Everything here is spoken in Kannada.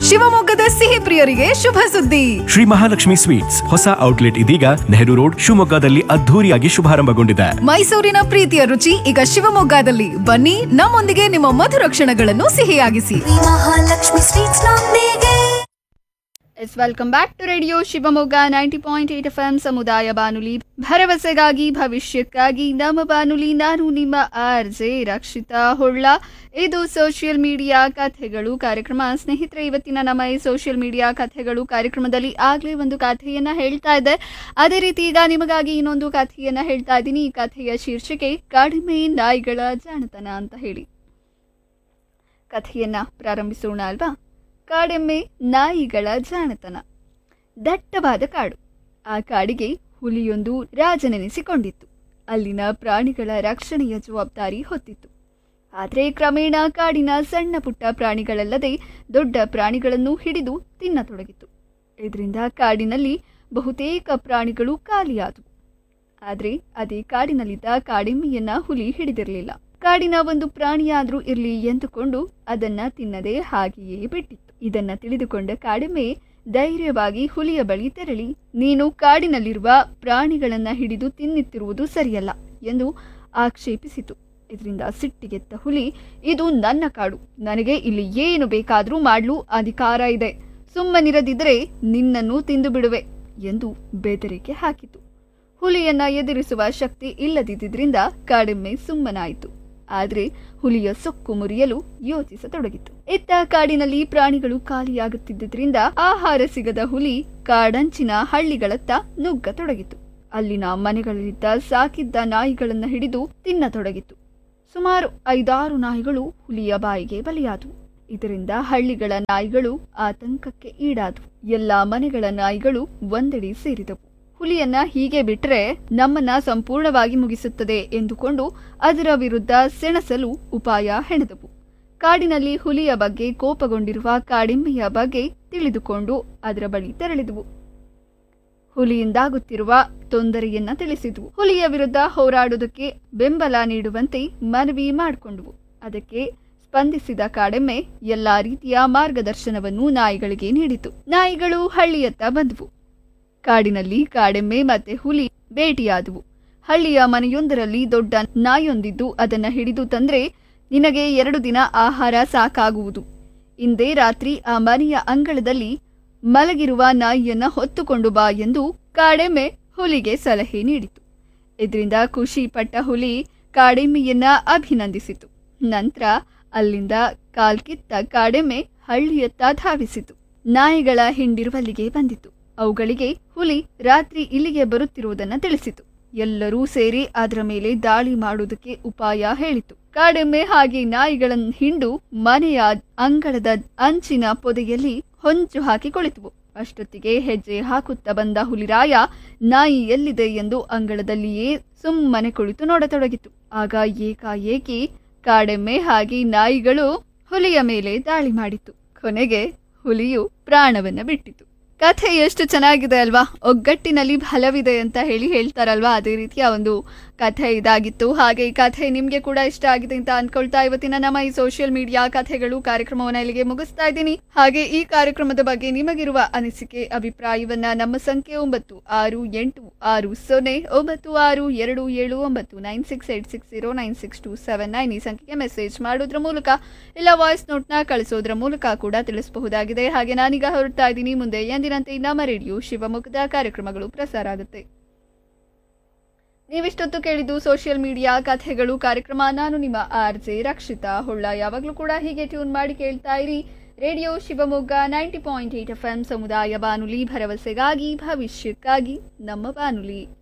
ಶಿವಮೊಗ್ಗದ ಸಿಹಿ ಪ್ರಿಯರಿಗೆ ಶುಭ ಸುದ್ದಿ ಶ್ರೀ ಮಹಾಲಕ್ಷ್ಮಿ ಸ್ವೀಟ್ಸ್ ಹೊಸ ಔಟ್ಲೆಟ್ ಇದೀಗ ನೆಹರು ರೋಡ್ ಶಿವಮೊಗ್ಗದಲ್ಲಿ ಅದ್ಧೂರಿಯಾಗಿ ಶುಭಾರಂಭಗೊಂಡಿದೆ ಮೈಸೂರಿನ ಪ್ರೀತಿಯ ರುಚಿ ಈಗ ಶಿವಮೊಗ್ಗದಲ್ಲಿ ಬನ್ನಿ ನಮ್ಮೊಂದಿಗೆ ನಿಮ್ಮ ಮಧುರ ಕ್ಷಣಗಳನ್ನು ಸಿಹಿಯಾಗಿಸಿ ಶ್ರೀ ಮಹಾಲಕ್ಷ್ಮಿ ಸ್ವೀಟ್ಸ್ ನೊಂದಿಗೆ yes welcome back to radio Shivamogga ninety point eight F M ಸಮುದಾಯ ಬಾನುಲಿ ಭರವಸೆಗಾಗಿ ಭವಿಷ್ಯಕ್ಕಾಗಿ ನಮ್ಮ ಬಾನುಲಿ ನಾನು ನಿಮ್ಮ ಆರ್ ಜೆ ರಕ್ಷಿತಾ ಹೊಳ್ಳ ಇದು ಸೋಷಿಯಲ್ ಮೀಡಿಯಾ ಕಥೆಗಳು ಕಾರ್ಯಕ್ರಮ ಸ್ನೇಹಿತರೆ ಇವತ್ತಿನ ನಮ್ಮ ಈ ಸೋಷಿಯಲ್ ಮೀಡಿಯಾ ಕಥೆಗಳು ಕಾರ್ಯಕ್ರಮದಲ್ಲಿ ಆಗಲೇ ಒಂದು ಕಥೆಯನ್ನ ಹೇಳ್ತಾ ಇದ್ದೆ ಅದೇ ರೀತಿ ಈಗ ನಿಮಗಾಗಿ ಇನ್ನೊಂದು ಕಥೆಯನ್ನ ಹೇಳ್ತಾ ಇದ್ದೀನಿ ಈ ಕಥೆಯ ಶೀರ್ಷಿಕೆ ಕಡಿಮೆ ನಾಯಿಗಳ ಜಾಣತನ ಅಂತ ಹೇಳಿ ಕಥೆಯನ್ನ ಪ್ರಾರಂಭಿಸೋಣ ಅಲ್ವಾ ಕಾಡೆಮ್ಮೆ ನಾಯಿಗಳ ಜಾಣತನ ದಟ್ಟವಾದ ಕಾಡು ಆ ಕಾಡಿಗೆ ಹುಲಿಯೊಂದು ರಾಜನೆನಿಸಿಕೊಂಡಿತ್ತು ಅಲ್ಲಿನ ಪ್ರಾಣಿಗಳ ರಕ್ಷಣೆಯ ಜವಾಬ್ದಾರಿ ಹೊತ್ತಿತ್ತು ಆದರೆ ಕ್ರಮೇಣ ಕಾಡಿನ ಸಣ್ಣ ಪುಟ್ಟ ಪ್ರಾಣಿಗಳಲ್ಲದೆ ದೊಡ್ಡ ಪ್ರಾಣಿಗಳನ್ನು ಹಿಡಿದು ತಿನ್ನತೊಡಗಿತು ಇದರಿಂದ ಕಾಡಿನಲ್ಲಿ ಬಹುತೇಕ ಪ್ರಾಣಿಗಳು ಖಾಲಿಯಾದವು ಆದರೆ ಅದೇ ಕಾಡಿನಲ್ಲಿದ್ದ ಕಾಡೆಮ್ಮೆಯನ್ನ ಹುಲಿ ಹಿಡಿದಿರಲಿಲ್ಲ ಕಾಡಿನ ಒಂದು ಪ್ರಾಣಿಯಾದ್ರೂ ಇರಲಿ ಎಂದುಕೊಂಡು ಅದನ್ನ ತಿನ್ನದೆ ಹಾಗೆಯೇ ಬಿಟ್ಟಿತ್ತು ಇದನ್ನ ತಿಳಿದುಕೊಂಡ ಕಾಡೆಮ್ಮೆ ಧೈರ್ಯವಾಗಿ ಹುಲಿಯ ಬಳಿ ತೆರಳಿ ನೀನು ಕಾಡಿನಲ್ಲಿರುವ ಪ್ರಾಣಿಗಳನ್ನ ಹಿಡಿದು ತಿನ್ನುತ್ತಿರುವುದು ಸರಿಯಲ್ಲ ಎಂದು ಆಕ್ಷೇಪಿಸಿತು ಇದರಿಂದ ಸಿಟ್ಟಿಗೆತ್ತ ಹುಲಿ ಇದು ನನ್ನ ಕಾಡು ನನಗೆ ಇಲ್ಲಿ ಏನು ಬೇಕಾದರೂ ಮಾಡಲು ಅಧಿಕಾರ ಇದೆ ಸುಮ್ಮನಿರದಿದ್ದರೆ ನಿನ್ನನ್ನು ತಿಂದು ಬಿಡುವೆ ಎಂದು ಬೆದರಿಕೆ ಹಾಕಿತು ಹುಲಿಯನ್ನ ಎದುರಿಸುವ ಶಕ್ತಿ ಇಲ್ಲದಿದ್ದರಿಂದ ಕಾಡೆಮ್ಮೆ ಸುಮ್ಮನಾಯಿತು ಆದರೆ ಹುಲಿಯ ಸೊಕ್ಕು ಮುರಿಯಲು ಯೋಚಿಸತೊಡಗಿತು ಇತ್ತ ಕಾಡಿನಲ್ಲಿ ಪ್ರಾಣಿಗಳು ಖಾಲಿಯಾಗುತ್ತಿದ್ದರಿಂದ ಆಹಾರ ಸಿಗದ ಹುಲಿ ಕಾಡಂಚಿನ ಹಳ್ಳಿಗಳತ್ತ ನುಗ್ಗತೊಡಗಿತು ಅಲ್ಲಿನ ಮನೆಗಳಲ್ಲಿದ್ದ ಸಾಕಿದ್ದ ನಾಯಿಗಳನ್ನ ಹಿಡಿದು ತಿನ್ನತೊಡಗಿತು ಸುಮಾರು ಐದಾರು ನಾಯಿಗಳು ಹುಲಿಯ ಬಾಯಿಗೆ ಬಲಿಯಾದವು ಇದರಿಂದ ಹಳ್ಳಿಗಳ ನಾಯಿಗಳು ಆತಂಕಕ್ಕೆ ಈಡಾದವು ಎಲ್ಲಾ ಮನೆಗಳ ನಾಯಿಗಳು ಒಂದೆಡೆ ಸೇರಿದವು ಹುಲಿಯನ್ನ ಹೀಗೆ ಬಿಟ್ರೆ ನಮ್ಮನ್ನ ಸಂಪೂರ್ಣವಾಗಿ ಮುಗಿಸುತ್ತದೆ ಎಂದುಕೊಂಡು ಅದರ ವಿರುದ್ಧ ಸೆಣಸಲು ಉಪಾಯ ಹೆಣೆದವು ಕಾಡಿನಲ್ಲಿ ಹುಲಿಯ ಬಗ್ಗೆ ಕೋಪಗೊಂಡಿರುವ ಕಾಡೆಮ್ಮೆಯ ಬಗ್ಗೆ ತಿಳಿದುಕೊಂಡು ಅದರ ಬಳಿ ತೆರಳಿದವು ಹುಲಿಯಿಂದಾಗುತ್ತಿರುವ ತೊಂದರೆಯನ್ನ ತಿಳಿಸಿದ್ವು ಹುಲಿಯ ವಿರುದ್ಧ ಹೋರಾಡುವುದಕ್ಕೆ ಬೆಂಬಲ ನೀಡುವಂತೆ ಮನವಿ ಮಾಡಿಕೊಂಡವು ಅದಕ್ಕೆ ಸ್ಪಂದಿಸಿದ ಕಾಡೆಮ್ಮೆ ಎಲ್ಲಾ ರೀತಿಯ ಮಾರ್ಗದರ್ಶನವನ್ನು ನಾಯಿಗಳಿಗೆ ನೀಡಿತು ನಾಯಿಗಳು ಹಳ್ಳಿಯತ್ತ ಬಂದವು ಕಾಡಿನಲ್ಲಿ ಕಾಡೆಮ್ಮೆ ಮತ್ತೆ ಹುಲಿ ಭೇಟಿಯಾದವು ಹಳ್ಳಿಯ ಮನೆಯೊಂದರಲ್ಲಿ ದೊಡ್ಡ ನಾಯೊಂದಿದ್ದು ಅದನ್ನ ಹಿಡಿದು ತಂದ್ರೆ ನಿನಗೆ ಎರಡು ದಿನ ಆಹಾರ ಸಾಕಾಗುವುದು ಇಂದೇ ರಾತ್ರಿ ಆ ಮನೆಯ ಅಂಗಳದಲ್ಲಿ ಮಲಗಿರುವ ನಾಯಿಯನ್ನ ಹೊತ್ತುಕೊಂಡು ಬಾ ಎಂದು ಕಾಡೆಮ್ಮೆ ಹುಲಿಗೆ ಸಲಹೆ ನೀಡಿತು ಇದರಿಂದ ಖುಷಿ ಪಟ್ಟ ಹುಲಿ ಕಾಡೆಮ್ಮೆಯನ್ನ ಅಭಿನಂದಿಸಿತು ನಂತರ ಅಲ್ಲಿಂದ ಕಾಲ್ಕಿತ್ತ ಕಾಡೆಮ್ಮೆ ಹಳ್ಳಿಯತ್ತ ಧಾವಿಸಿತು ನಾಯಿಗಳ ಹಿಂಡಿರುವಲ್ಲಿಗೆ ಬಂದಿತು ಅವುಗಳಿಗೆ ಹುಲಿ ರಾತ್ರಿ ಇಲ್ಲಿಗೆ ಬರುತ್ತಿರುವುದನ್ನ ತಿಳಿಸಿತು ಎಲ್ಲರೂ ಸೇರಿ ಅದರ ಮೇಲೆ ದಾಳಿ ಮಾಡುವುದಕ್ಕೆ ಉಪಾಯ ಹೇಳಿತು ಕಾಡೆಮ್ಮೆ ಹಾಗೆ ನಾಯಿಗಳನ್ನು ಹಿಂಡು ಮನೆಯ ಅಂಗಳದ ಅಂಚಿನ ಪೊದೆಯಲ್ಲಿ ಹೊಂಚು ಹಾಕಿ ಕುಳಿತುವು ಅಷ್ಟೊತ್ತಿಗೆ ಹೆಜ್ಜೆ ಹಾಕುತ್ತಾ ಬಂದ ಹುಲಿರಾಯ ನಾಯಿ ಎಲ್ಲಿದೆ ಎಂದು ಅಂಗಳದಲ್ಲಿಯೇ ಸುಮ್ಮನೆ ಕುಳಿತು ನೋಡತೊಡಗಿತು ಆಗ ಏಕಾಏಕಿ ಕಾಡೆಮ್ಮೆ ಹಾಗೆ ನಾಯಿಗಳು ಹುಲಿಯ ಮೇಲೆ ದಾಳಿ ಮಾಡಿತು ಕೊನೆಗೆ ಹುಲಿಯು ಪ್ರಾಣವನ್ನ ಬಿಟ್ಟಿತು ಕಥೆ ಎಷ್ಟು ಚೆನ್ನಾಗಿದೆ ಅಲ್ವಾ ಒಗ್ಗಟ್ಟಿನಲ್ಲಿ ಬಲವಿದೆ ಅಂತ ಹೇಳಿ ಹೇಳ್ತಾರಲ್ವಾ ಅದೇ ರೀತಿಯ ಒಂದು ಕಥೆ ಇದಾಗಿತ್ತು ಹಾಗೆ ಈ ಕಥೆ ನಿಮಗೆ ಕೂಡ ಇಷ್ಟ ಆಗಿದೆ ಅಂತ ಅನ್ಕೊಳ್ತಾ ಇವತ್ತಿನ ನಮ್ಮ ಈ ಸೋಷಿಯಲ್ ಮೀಡಿಯಾ ಕಥೆಗಳು ಕಾರ್ಯಕ್ರಮವನ್ನು ಇಲ್ಲಿಗೆ ಮುಗಿಸ್ತಾ ಇದ್ದೀನಿ ಹಾಗೆ ಈ ಕಾರ್ಯಕ್ರಮದ ಬಗ್ಗೆ ನಿಮಗಿರುವ ಅನಿಸಿಕೆ ಅಭಿಪ್ರಾಯವನ್ನ ನಮ್ಮ ಸಂಖ್ಯೆ ಒಂಬತ್ತು ಆರು ಎಂಟು ಆರು ಸೊನ್ನೆ ಒಂಬತ್ತು ಆರು ಎರಡು ಏಳು ಒಂಬತ್ತು nine six eight six zero nine six two seven nine ಈ ಸಂಖ್ಯೆಗೆ ಮೆಸೇಜ್ ಮಾಡೋದ್ರ ಮೂಲಕ ಇಲ್ಲ ವಾಯ್ಸ್ ನೋಟ್ನ ಕಳಿಸೋದ್ರ ಮೂಲಕ ಕೂಡ ತಿಳಿಸಬಹುದಾಗಿದೆ ಹಾಗೆ ನಾನೀಗ ಹೊರಡ್ತಾ ಇದ್ದೀನಿ ಮುಂದೆ ಎಂದಿನಂತೆ ನಮ್ಮ ರೇಡಿಯೋ ಶಿವಮೊಗ್ಗದ ಕಾರ್ಯಕ್ರಮಗಳು ಪ್ರಸಾರ ಆಗುತ್ತೆ ನೀವಿಷ್ಟೊತ್ತು ಕೇಳಿದ್ದು ಸೋಷಿಯಲ್ ಮೀಡಿಯಾ ಕಥೆಗಳು ಕಾರ್ಯಕ್ರಮ ನಾನು ನಿಮ್ಮ ಆರ್ ಜೆ ರಕ್ಷಿತಾ ಹೊಳ್ಳ ಯಾವಾಗಲೂ ಕೂಡ ಹೀಗೆ ಟ್ಯೂನ್ ಮಾಡಿ ಕೇಳ್ತಾ ಇರಿ radio Shivamogga ninety point eight F M ಸಮುದಾಯ ಬಾನುಲಿ ಭರವಸೆಗಾಗಿ ಭವಿಷ್ಯಕ್ಕಾಗಿ ನಮ್ಮ ಬಾನುಲಿ